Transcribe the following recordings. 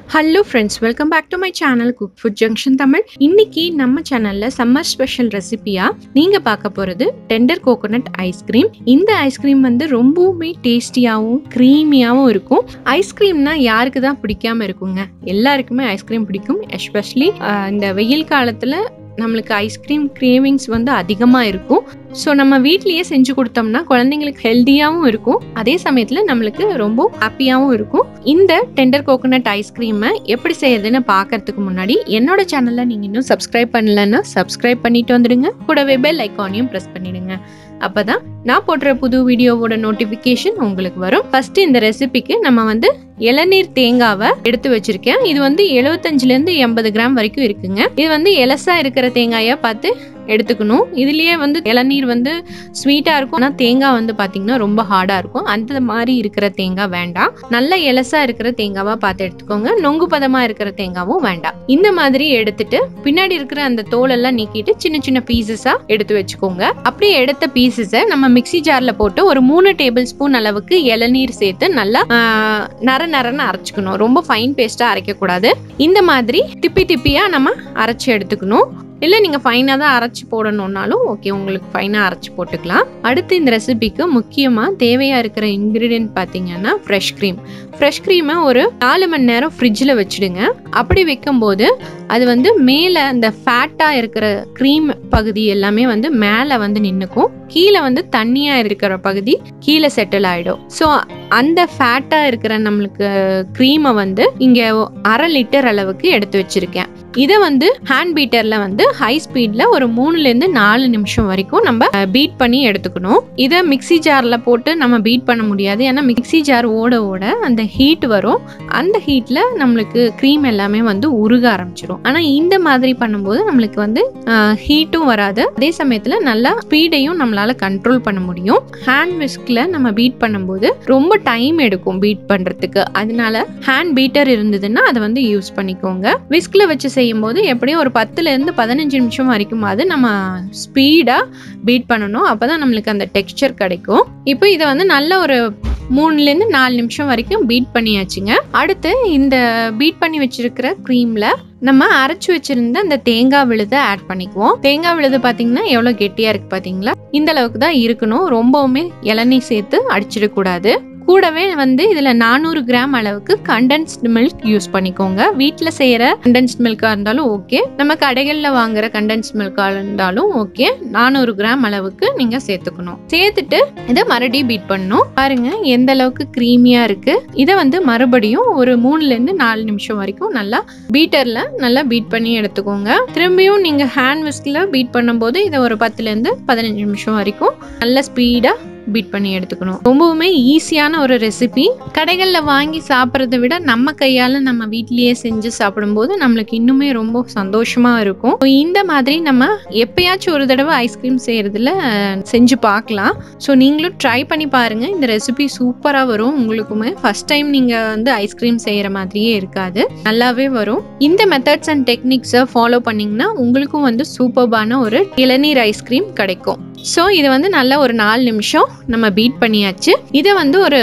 hello friends welcome back to my channel cook food junction Tamil இன்னைக்கு நம்ம சேனல்ல summer special ரெசிபியா நீங்க பார்க்க போறது டெண்டர் கோகோனட் ஐஸ்கிரீம் இந்த ஐஸ்கிரீம் வந்து ரொம்பவுமே டேஸ்டியாகவும் க்ரீமியாகவும் இருக்கும் ஐஸ்கிரீம்னா யாருக்கு தான் பிடிக்காம இருக்குங்க எல்லாருக்குமே ஐஸ்கிரீம் பிடிக்கும் எஸ்பெஷலி இந்த வெயில் காலத்துல நம்மளுக்கு ஐஸ்கிரீம் கிரேவிங்ஸ் வந்து அதிகமாக இருக்கும் ஸோ நம்ம வீட்லேயே செஞ்சு கொடுத்தோம்னா குழந்தைங்களுக்கு ஹெல்த்தியாகவும் இருக்கும் அதே சமயத்தில் நம்மளுக்கு ரொம்ப ஹாப்பியாகவும் இருக்கும் இந்த டெண்டர் கோகோனட் ஐஸ்கிரீமை எப்படி செய்யறதுன்னு பார்க்கறதுக்கு முன்னாடி என்னோட சேனலில் நீங்கள் இன்னும் சப்ஸ்கிரைப் பண்ணலன்னா சப்ஸ்கிரைப் பண்ணிட்டு வந்துடுங்க கூடவே பெல் ஐக்கானையும் ப்ரெஸ் பண்ணிடுங்க அப்பதான் நான் போடுற புது வீடியோவோட நோட்டிஃபிகேஷன் உங்களுக்கு வரும் ஃபர்ஸ்ட் இந்த ரெசிபிக்கு நம்ம வந்து இளநீர் தேங்காவை எடுத்து வச்சிருக்கேன் இது வந்து எழுபத்தஞ்சுல இருந்து எண்பது கிராம் வரைக்கும் இருக்குங்க இது வந்து எலசா இருக்கிற தேங்காயா பார்த்து எடுத்துக்கணும் இதுலயே வந்து இளநீர் வந்து ஸ்வீட்டா இருக்கும் ஆனால் தேங்காய் வந்து பாத்தீங்கன்னா ரொம்ப ஹார்டா இருக்கும் அந்த மாதிரி இருக்கிற தேங்காய் வேண்டாம் நல்ல எலசா இருக்கிற தேங்காவா பார்த்து எடுத்துக்கோங்க நொங்கு பதமா இருக்கிற தேங்காவும் வேண்டாம் இந்த மாதிரி எடுத்துட்டு பின்னாடி இருக்கிற அந்த தோலெல்லாம் நீக்கிட்டு சின்ன சின்ன பீசஸா எடுத்து வச்சுக்கோங்க அப்படியே எடுத்த பீசஸை நம்ம மிக்ஸி ஜார்ல போட்டு ஒரு மூணு டேபிள் ஸ்பூன் அளவுக்கு இளநீர் சேர்த்து நல்லா ஆஹ், நர நரன்னு அரைச்சுக்கணும் ரொம்ப ஃபைன் பேஸ்டா அரைக்க கூடாது இந்த மாதிரி திப்பி திப்பியா நம்ம அரைச்சு எடுத்துக்கணும் இல்லை நீங்கள் ஃபைனாக தான் அரைச்சி போடணுன்னாலும் ஓகே உங்களுக்கு ஃபைனாக அரைச்சி போட்டுக்கலாம் அடுத்து இந்த ரெசிபிக்கு முக்கியமாக தேவையாக இருக்கிற இன்க்ரீடியன்ட் பார்த்தீங்கன்னா ஃப்ரெஷ் க்ரீம் ஃப்ரெஷ் க்ரீமை ஒரு நாலு மணி நேரம் ஃப்ரிட்ஜில் வச்சுடுங்க அப்படி வைக்கும்போது அது வந்து மேலே அந்த ஃபேட்டாக இருக்கிற க்ரீம் பகுதி எல்லாமே வந்து மேலே வந்து நின்றுக்கும் கீழே வந்து தண்ணியாக இருக்கிற பகுதி கீழே செட்டில் ஆகிடும் ஸோ அந்த ஃபேட்டாக இருக்கிற நம்மளுக்கு க்ரீமை வந்து இங்கே அரை லிட்டர் அளவுக்கு எடுத்து வச்சிருக்கேன் இதை வந்து ஹேண்ட் பீட்டரில் வந்து ஹை ஸ்பீடில் ஒரு மூணுலேருந்து நாலு நிமிஷம் வரைக்கும் நம்ம பீட் பண்ணி எடுத்துக்கணும் இதை மிக்ஸி ஜாரில் போட்டு நம்ம பீட் பண்ண முடியாது ஏன்னா மிக்ஸி ஜார் ஓட ஓட அந்த ஹீட் வரும் அந்த ஹீட்டில் நம்மளுக்கு க்ரீம் எல்லாமே வந்து உருக ஆரம்பிச்சிடும் ஆனால் இந்த மாதிரி பண்ணும்போது நம்மளுக்கு வந்து ஹீட்டும் வராது அதே சமயத்தில் நல்லா ஸ்பீடையும் நம்மளால கண்ட்ரோல் பண்ண முடியும் ஹேண்ட் விஸ்கில் நம்ம பீட் பண்ணும்போது ரொம்ப டைம் எடுக்கும் பீட் பண்ணுறதுக்கு அதனால ஹேண்ட் பீட்டர் இருந்ததுன்னா அதை வந்து யூஸ் பண்ணிக்கோங்க விஸ்கில் வச்சு செய்யும்போது எப்படியும் ஒரு பத்துலேருந்து பதினஞ்சு நிமிஷம் வரைக்கும் அது நம்ம ஸ்பீடாக பீட் பண்ணணும் அப்போ தான் நம்மளுக்கு அந்த டெக்ஸ்சர் கிடைக்கும் இப்போ இதை வந்து நல்ல ஒரு மூணுலேருந்து நாலு நிமிஷம் வரைக்கும் பீட் பண்ணியாச்சுங்க அடுத்து இந்த பீட் பண்ணி வச்சிருக்கிற க்ரீமில் நம்ம அரைச்சி வச்சிருந்த அந்த தேங்காய் விழுதை ஆட் பண்ணிக்குவோம் தேங்காய் விழுது பார்த்தீங்கன்னா எவ்வளோ கெட்டியாக இருக்கு பார்த்தீங்களா இந்த அளவுக்கு தான் இருக்கணும் ரொம்பவுமே இளநீர் சேர்த்து அடிச்சிடக்கூடாது கூடவே வந்து இதில் நானூறு கிராம் அளவுக்கு கண்டென்ஸ்டு மில்க் யூஸ் பண்ணிக்கோங்க வீட்டில் செய்கிற கண்டென்ஸ்ட் மில்காக இருந்தாலும் ஓகே நம்ம கடைகளில் வாங்குற கண்டென்ஸ்ட் மில்காக இருந்தாலும் ஓகே நானூறு கிராம் அளவுக்கு நீங்கள் சேர்த்துக்கணும் சேர்த்துட்டு இதை மறுபடியும் பீட் பண்ணணும் பாருங்க எந்த அளவுக்கு க்ரீமியாக இருக்கு இதை வந்து மறுபடியும் ஒரு மூணுலேருந்து நாலு நிமிஷம் வரைக்கும் நல்லா பீட்டரில் நல்லா பீட் பண்ணி எடுத்துக்கோங்க திரும்பியும் நீங்கள் ஹேண்ட் விஸ்கில் பீட் பண்ணும்போது இதை ஒரு பத்துலேருந்து பதினஞ்சு நிமிஷம் வரைக்கும் நல்ல ஸ்பீடாக பீட் பண்ணி எடுத்துக்கணும் ரொம்பவுமே ஈஸியான ஒரு ரெசிபி கடைகளில் வாங்கி சாப்பிட்றத விட நம்ம கையால் நம்ம வீட்லேயே செஞ்சு சாப்பிடும்போது நம்மளுக்கு இன்னுமே ரொம்ப சந்தோஷமாக இருக்கும் இந்த மாதிரி நம்ம எப்பயாச்சும் ஒரு தடவை ஐஸ்கிரீம் செய்கிறதுல செஞ்சு பார்க்கலாம் ஸோ நீங்களும் ட்ரை பண்ணி பாருங்கள் இந்த ரெசிபி சூப்பராக வரும் உங்களுக்குமே ஃபஸ்ட் டைம் நீங்கள் வந்து ஐஸ்கிரீம் செய்கிற மாதிரியே இருக்காது நல்லாவே வரும் இந்த மெத்தட்ஸ் அண்ட் டெக்னிக்ஸை ஃபாலோ பண்ணிங்கன்னா உங்களுக்கும் வந்து சூப்பர்பான ஒரு இளநீர் ஐஸ்கிரீம் கிடைக்கும் ஸோ இது வந்து நல்ல ஒரு நாலு நிமிஷம் நம்ம பீட் பண்ணியாச்சு இதை வந்து ஒரு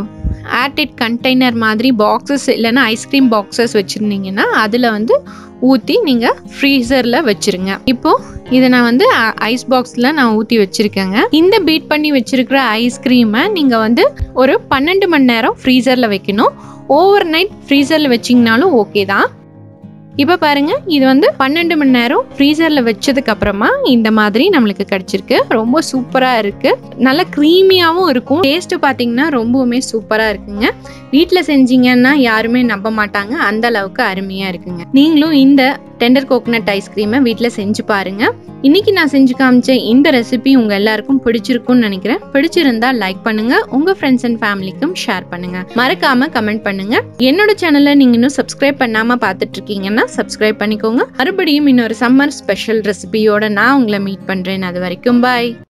ஏர்டெட் கண்டெய்னர் மாதிரி பாக்ஸஸ் இல்லைன்னா ஐஸ்கிரீம் பாக்ஸஸ் வச்சுருந்தீங்கன்னா அதில் வந்து ஊற்றி நீங்கள் ஃப்ரீசரில் வச்சுருங்க இப்போது இதை நான் வந்து ஐஸ் பாக்ஸில் நான் ஊற்றி வச்சுருக்கேங்க இந்த பீட் பண்ணி வச்சுருக்கிற ஐஸ்கிரீமை நீங்கள் வந்து ஒரு பன்னெண்டு மணி நேரம் ஃப்ரீசரில் வைக்கணும் ஓவர் நைட் ஃப்ரீசரில் வச்சிங்கனாலும் ஓகே தான் இப்போ பாருங்க இது வந்து பன்னெண்டு மணி நேரம் ஃப்ரீசரில் வச்சதுக்கு அப்புறமா இந்த மாதிரி நம்மளுக்கு கிடைச்சிருக்கு ரொம்ப சூப்பராக இருக்கு நல்ல க்ரீமியாகவும் இருக்கும் டேஸ்ட் பார்த்தீங்கன்னா ரொம்பவுமே சூப்பராக இருக்குங்க வீட்டில் செஞ்சீங்கன்னா யாருமே நம்ப மாட்டாங்க அந்த அளவுக்கு அருமையாக இருக்குங்க நீங்களும் இந்த டெண்டர் கோகனட் ஐஸ்கிரீமை வீட்டில் செஞ்சு பாருங்க இன்னைக்கு நான் செஞ்சு காமிச்ச இந்த ரெசிபி உங்க எல்லாருக்கும் பிடிச்சிருக்கும்னு நினைக்கிறேன் பிடிச்சிருந்தா லைக் பண்ணுங்க உங்க ஃப்ரெண்ட்ஸ் அண்ட் ஃபேமிலிக்கும் ஷேர் பண்ணுங்க மறக்காம கமெண்ட் பண்ணுங்க என்னோட சேனலை நீங்க இன்னும் சப்ஸ்கிரைப் பண்ணாம பார்த்துட்டு இருக்கீங்கன்னா சப்ஸ்கிரைப் பண்ணிக்கோங்க மறுபடியும் இன்னொரு சம்மர் ஸ்பெஷல் ரெசிபியோட நான் உங்களை மீட் பண்றேன் அது வரைக்கும் பாய்